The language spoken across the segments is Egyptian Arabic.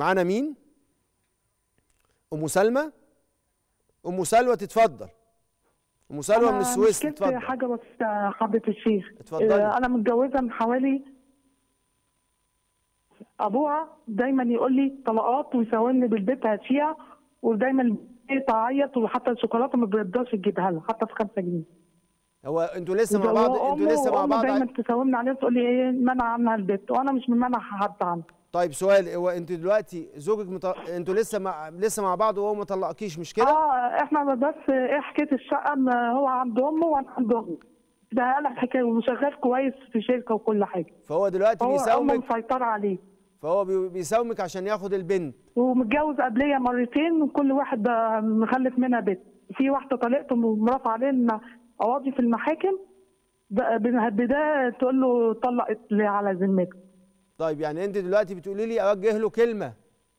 معانا مين ام سلمى ام سلوى تتفضل ام سلوى من أنا السويس مشكلتي تتفضل حاجه بس يا حضره الشيخ اتفضلي. آه، انا متجوزه من حوالي ابوها دايما يقول لي طلقات ويساومني بالبيت هشيع ودايما تعيط وحتى الشوكولاته ما بيرضاش يجيبها لها حتى في 5 جنيه هو انتوا لسه مع بعض وأمه- انتوا لسه مع وأمه بعض دايما تساومني عليها تقول لي ايه منع عنها البيت وانا مش منع حد عنها طيب سؤال هو انت دلوقتي زوجك مط... انتوا لسه مع لسه مع بعض وهو ما طلقكيش مش كده؟ اه احنا بس ايه حكايه الشقه ان هو عند امه وانا عند امي ده قال الحكايه وشغال كويس في شركه وكل حاجه فهو دلوقتي هو امه بيساومك مسيطره عليه فهو بي- بيساومك عشان ياخد البنت ومتجوز قبليه مرتين وكل واحد بقى مخلف منها بنت في واحده طلقته مرافع عليه ان قواضي في المحاكم بقى بده تقول له طلقت ليه على ذمتك طيب يعني انت دلوقتي بتقولي لي اوجه له كلمه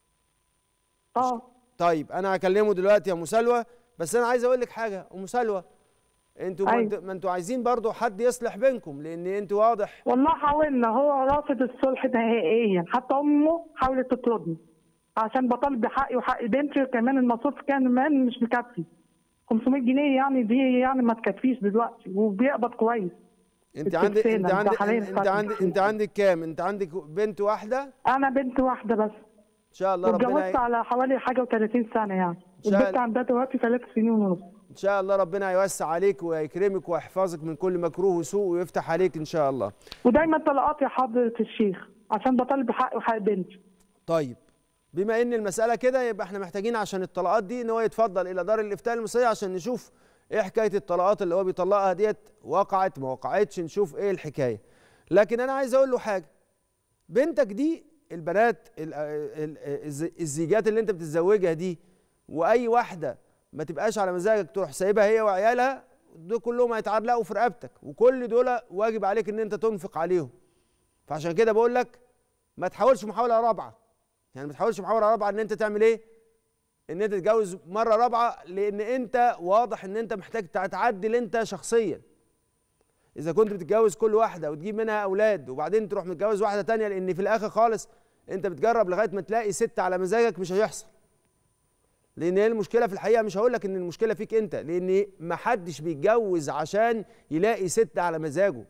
اه طيب انا هكلمه دلوقتي يا ام سلوى بس انا عايز اقول لك حاجه ام سلوى انتوا ما أيوة. انتوا- ما انتوا عايزين برضو حد يصلح بينكم لان انتوا واضح والله حاولنا هو رافض الصلح نهائيا حتى امه حاولت تطردني عشان بطالب بحقي وحق بنتي وكمان المصروف كان كمان مش مكفي 500 جنيه يعني دي يعني ما تكفيش دلوقتي وبيقبض كويس انت عندك انت التلفزيون، عندك ده حاليا انت فاتح عندك فيه. انت عندك كام انت عندك بنت واحده انا بنت واحده بس ان شاء الله ربنا واتجوزت ي... على حوالي حاجه و30 سنه يعني شاء البنت الله. عندها دلوقتي ثلاث سنين ونص ان شاء الله ربنا يوسع عليك ويكرمك ويحفظك من كل مكروه وسوء ويفتح عليك ان شاء الله ودايما طلقات يا حضره الشيخ عشان بطالب بحقي وحق بنتي طيب بما ان المساله كده يبقى احنا محتاجين عشان الطلقات دي ان هو يتفضل الى دار الافتاء المصريه عشان نشوف ايه حكايه الطلقات اللي هو بيطلقها ديت وقعت ما وقعتش نشوف ايه الحكايه لكن انا عايز اقول له حاجه بنتك دي البنات ال- ال- الز- الزيجات اللي انت بتتزوجها دي واي واحده ما تبقاش على مزاجك تروح سايبها هي وعيالها دول كلهم هيتعلقوا في رقبتك وكل دول واجب عليك ان انت تنفق عليهم فعشان كده بقول لك ما تحاولش محاوله رابعه يعني ما تحاولش محاوله رابعه ان انت تعمل ايه ان انت تتجوز مره رابعه لان انت واضح ان انت محتاج تعدل انت شخصيا اذا كنت بتتجوز كل واحده وتجيب منها اولاد وبعدين تروح متجوز واحده تانية لان في الاخر خالص انت بتجرب لغايه ما تلاقي ست على مزاجك مش هيحصل لان هي المشكله في الحقيقه مش هقول لك ان المشكله فيك انت لان ما حدش بيتجوز عشان يلاقي ست على مزاجه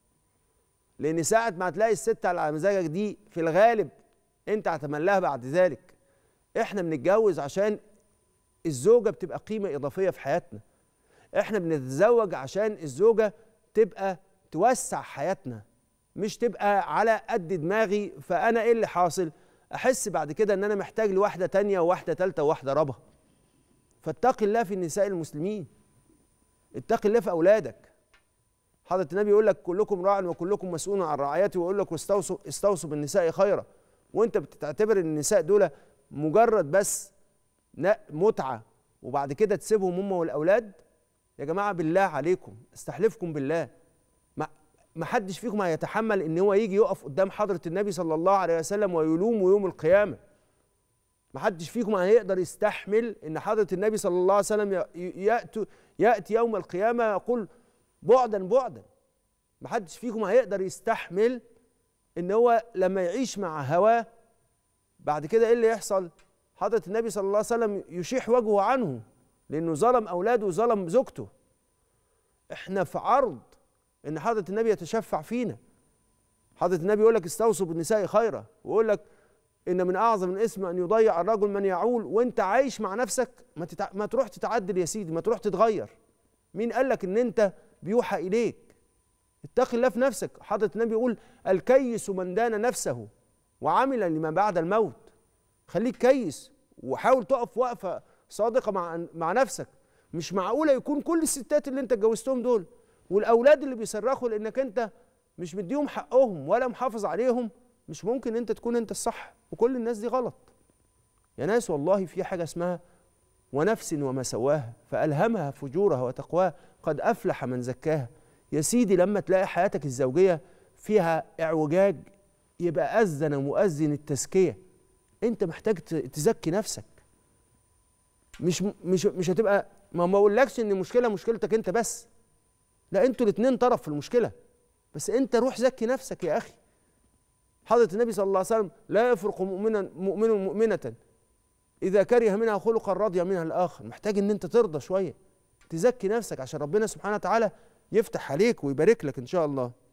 لان ساعه ما هتلاقي الست على مزاجك دي في الغالب انت هتملاها بعد ذلك احنا بنتجوز عشان الزوجه بتبقى قيمه اضافيه في حياتنا احنا بنتزوج عشان الزوجه تبقى توسع حياتنا مش تبقى على قد دماغي فانا ايه اللي حاصل احس بعد كده ان انا محتاج لواحده تانية وواحده تالتة وواحده رابعه فاتق الله في النساء المسلمين اتق الله في اولادك حضرة النبي يقول لك كلكم راع وكلكم مسؤول عن رعايته ويقول لك واستوصوا استوصوا بالنساء خيرا وانت بتعتبر ان النساء دول مجرد بس ن- متعه وبعد كده تسيبهم هم والاولاد يا جماعه بالله عليكم استحلفكم بالله ما ما حدش فيكم هيتحمل ان هو يجي يقف قدام حضره النبي صلى الله عليه وسلم ويلومه يوم القيامه ما حدش فيكم هيقدر يستحمل ان حضره النبي صلى الله عليه وسلم ي- ياتي ياتي يوم القيامه يقول بعدا بعدا ما حدش فيكم هيقدر يستحمل ان هو لما يعيش مع هواه بعد كده ايه اللي يحصل حضرة النبي صلى الله عليه وسلم يشيح وجهه عنه لانه ظلم اولاده وظلم زوجته احنا في عرض ان حضرة النبي يتشفع فينا حضرة النبي يقول لك استوصوا بالنساء خيرا ويقول لك ان من اعظم الاسم ان يضيع الرجل من يعول وانت عايش مع نفسك ما, تتع... ما تروح تتعدل يا سيدي ما تروح تتغير مين قال لك ان انت بيوحى اليك اتق الله في نفسك حضرة النبي يقول الكيس من دان نفسه وعمل لما بعد الموت خليك كيس وحاول تقف وقفه صادقه مع مع نفسك مش معقوله يكون كل الستات اللي انت اتجوزتهم دول والاولاد اللي بيصرخوا لانك انت مش مديهم حقهم ولا محافظ عليهم مش ممكن انت تكون انت الصح وكل الناس دي غلط يا ناس والله في حاجه اسمها ونفس وما سواها فالهمها فجورها وتقواها قد افلح من زكاها يا سيدي لما تلاقي حياتك الزوجيه فيها اعوجاج يبقى اذن مؤذن التزكيه انت محتاج ت- تزكي نفسك مش مش مش هتبقى ما ما اقولكش ان المشكله مشكلتك انت بس لا انتوا الاثنين طرف في المشكله بس انت روح زكي نفسك يا اخي حضرة النبي صلى الله عليه وسلم لا يفرق مؤمنا مؤمن مؤمنة إذا كره منها خلقا رضي منها الآخر محتاج إن أنت ترضى شوية تزكي نفسك عشان ربنا سبحانه وتعالى يفتح عليك ويبارك لك إن شاء الله